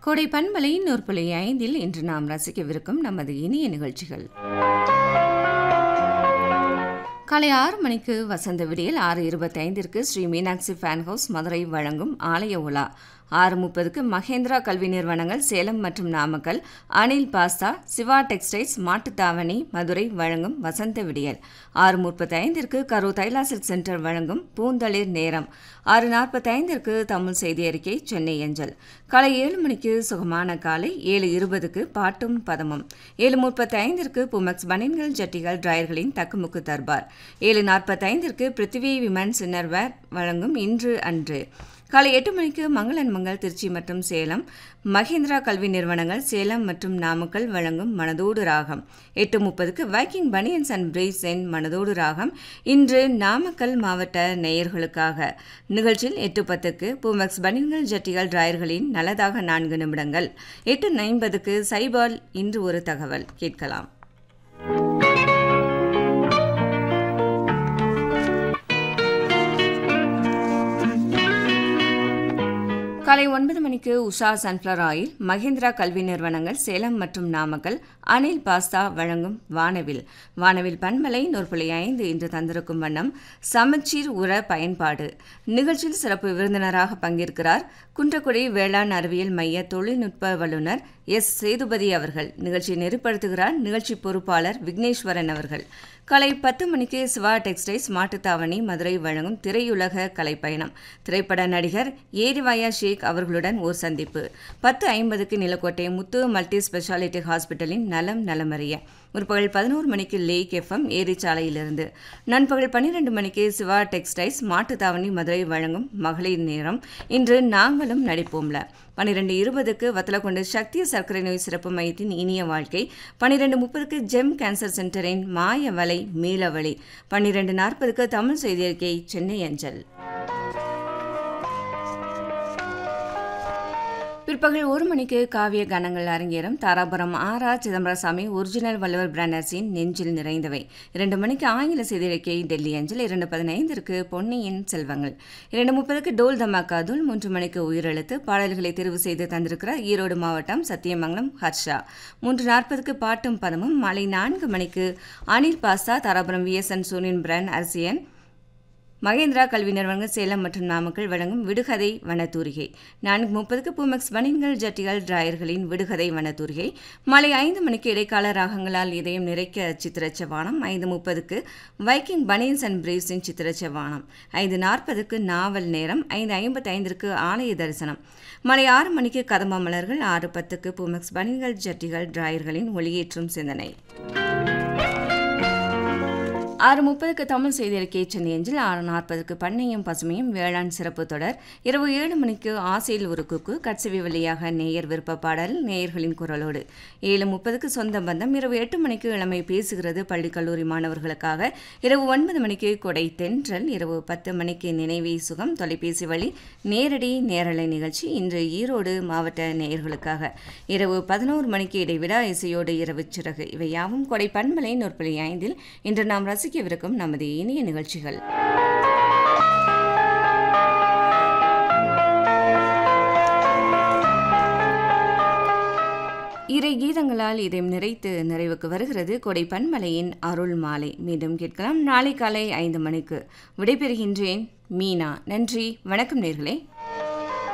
கோடை பண்பலை நூற்புலை ஐந்தில் இன்று நாம் ரசிக்கவிருக்கும் நமது இனிய நிகழ்ச்சிகள் காலை ஆறு மணிக்கு வசந்த விடியல் ஆறு இருபத்தைந்திற்கு ஸ்ரீ மீனாட்சி ஃபேன் ஹவுஸ் மதுரை வழங்கும் ஆலய உலா ஆறு முப்பதுக்கு மகேந்திரா கல்வி நிறுவனங்கள் சேலம் மற்றும் நாமக்கல் அனில் பாஸ்தா சிவா டெக்ஸ்டைல்ஸ் மாட்டுத்தாவணி மதுரை வழங்கும் வசந்த விடியல் ஆறு முப்பத்தைந்திற்கு கரூர் தைலாசில் சென்டர் வழங்கும் பூந்தளிர் நேரம் ஆறு நாற்பத்தைந்திற்கு தமிழ் செய்தி அறிக்கை சென்னை அஞ்சல் காலை ஏழு மணிக்கு சுகமான காலை ஏழு இருபதுக்கு பாட்டும் பதமும் ஏழு முப்பத்தைந்திற்கு புமெக்ஸ் பனின்கள் ஜட்டிகள் டிரையர்களின் தக்குமுக்கு தர்பார் ஏழு நாற்பத்தைந்திற்கு பிருத்திவி விமன்ஸ் இன்னர்வேர் வழங்கும் இன்று அன்று காலை எட்டு மணிக்கு மங்களன் மங்கள் திருச்சி மற்றும் சேலம் மஹிந்திரா கல்வி நிறுவனங்கள் சேலம் மற்றும் நாமக்கல் வழங்கும் மனதோடு ராகம் எட்டு முப்பதுக்கு வைக்கிங் பனியன்ஸ் அண்ட் பிரேஸ் என் மனதோடு ராகம் இன்று நாமக்கல் மாவட்ட நேயர்களுக்காக நிகழ்ச்சியில் எட்டு பத்துக்கு பூமெக்ஸ் பனியன்கள் ஜட்டிகள் டிராயர்களின் நல்லதாக நான்கு நிமிடங்கள் எட்டு ஐம்பதுக்கு சைபால் இன்று ஒரு தகவல் கேட்கலாம் காலை ஒன்பது மணிக்கு உஷா சன்ஃப்ளவர் ஆயில் மஹிந்திரா கல்வி நிறுவனங்கள் சேலம் மற்றும் நாமக்கல் அனில் பாஸ்தா வழங்கும் வானவில் வானவில் பண்பலை நூற்புள்ளி ஐந்து இன்று தந்திருக்கும் வண்ணம் சமச்சீர் உர பயன்பாடு நிகழ்ச்சியில் சிறப்பு விருந்தினராக பங்கேற்கிறார் குன்றக்குடி வேளாண் அறிவியல் மைய தொழில்நுட்ப வல்லுநர் எஸ் சேதுபதி அவர்கள் நிகழ்ச்சியை நெறிப்படுத்துகிறார் நிகழ்ச்சி பொறுப்பாளர் விக்னேஸ்வரன் அவர்கள் காலை பத்து மணிக்கு சிவா டெக்ஸ்டைல்ஸ் மாட்டுத்தாவணி மதுரை வழங்கும் திரையுலக கலைப்பயணம் திரைப்பட நடிகர் ஏரிவாயா ஷேக் அவர்களுடன் ஓர் சந்திப்பு பத்து ஐம்பதுக்கு நிலக்கோட்டை முத்து மல்டி ஸ்பெஷாலிட்டி ஹாஸ்பிட்டலின் நலம் நலமறிய முற்பகல் பதினோரு மணிக்கு லேக் எஃப்எம் ஏரிச்சாலையிலிருந்து நண்பகல் பன்னிரெண்டு மணிக்கு சிவா டெக்ஸ்டைல்ஸ் மாட்டுத்தாவணி மதுரை வழங்கும் மகளிர் நேரம் இன்று நாங்களும் நடிப்போம்ல பன்னிரெண்டு இருபதுக்கு வத்தலக்கொண்டு சக்தி சர்க்கரை நோய் சிறப்பு மையத்தின் இனிய வாழ்க்கை பன்னிரெண்டு முப்பதுக்கு ஜெம் கேன்சர் சென்டரின் மாய வலை மீளவழி பன்னிரெண்டு நாற்பதுக்கு தமிழ் செய்தி அறிக்கை சென்னை அஞ்சல் பிற்பகல் ஒரு மணிக்கு காவிய கணங்கள் அரங்கேறும் தாராபுரம் ஆரா சிதம்பரசாமி ஒரிஜினல் வள்ளுவர் பிராண்டர்ஸின் நெஞ்சில் நிறைந்தவை இரண்டு மணிக்கு ஆங்கில செய்தியறிக்கை டெல்லி அஞ்சல் இரண்டு பதினைந்திற்கு பொன்னியின் செல்வங்கள் இரண்டு முப்பதுக்கு டோல் தமாக்கா தூள் மூன்று மணிக்கு உயிரெழுத்து பாடல்களை தெரிவு செய்து தந்திருக்கிறார் ஈரோடு மாவட்டம் சத்தியமங்கலம் ஹர்ஷா மூன்று நாற்பதுக்கு பாட்டும் பதமும் மாலை நான்கு மணிக்கு அனில் பாஸ்தா தாராபுரம் விஎஸ்என் சூனியன் பிராண்ட் அரசியன் மகேந்திரா கல்வி நிறுவனங்கள் சேலம் மற்றும் நாமக்கல் வழங்கும் விடுகதை வனத்தூரிகை நான்கு முப்பதுக்கு பூமெக்ஸ் பனின்கள் ஜட்டிகள் டிராயர்களின் விடுகதை வனத்தூரிகை மாலை ஐந்து மணிக்கு இடைக்கால ராகங்களால் இதயம் நிறைக்க சித்திரச்சவானம் ஐந்து முப்பதுக்கு வைக்கிங் பனியன்ஸ் அண்ட் பிரீவ்ஸின் சித்திரச்சவானம் ஐந்து நாற்பதுக்கு நாவல் நேரம் ஐந்து ஐம்பத்தி ஐந்திற்கு ஆலய தரிசனம் மாலை ஆறு மணிக்கு கதம்ப மலர்கள் ஆறு பத்துக்கு பூமெக்ஸ் பனின்கள் ஜட்டிகள் டிராயர்களின் ஒளியேற்றும் சிந்தனை ஆறு முப்பதுக்கு தமிழ் செய்தியறிக்கை சென்னை அஞ்சில் ஆறு நாற்பதுக்கு பண்ணையும் பசுமையும் வேளாண் சிறப்பு தொடர் இரவு ஏழு மணிக்கு ஆசையில் ஒரு குக்கு கட்சவி வழியாக நேயர் விருப்ப பாடல் நேயர்களின் குரலோடு ஏழு முப்பதுக்கு சொந்த பந்தம் இரவு எட்டு மணிக்கு இளமை பேசுகிறது பள்ளி கல்லூரி மாணவர்களுக்காக இரவு ஒன்பது மணிக்கு கொடை தென்றல் இரவு பத்து மணிக்கு நினைவே சுகம் தொலைபேசி வழி நேரடி நேரலை நிகழ்ச்சி இன்று ஈரோடு மாவட்ட நேயர்களுக்காக இரவு பதினோரு மணிக்கு இடைவிடா இசையோடு இரவு சிறகு இவை யாவும் கொடை பண்பலை நூற்புள்ளி ஐந்தில் இன்று நாம் ரசிக்க ரசிக்கவிருக்கும் நமது இனிய நிகழ்ச்சிகள் இறை கீதங்களால் இதயம் நிறைத்து நிறைவுக்கு வருகிறது கொடை பன்மலையின் அருள் மாலை மீண்டும் கேட்கலாம் நாளை காலை ஐந்து மணிக்கு விடைபெறுகின்றேன் மீனா நன்றி வணக்கம் நேர்களே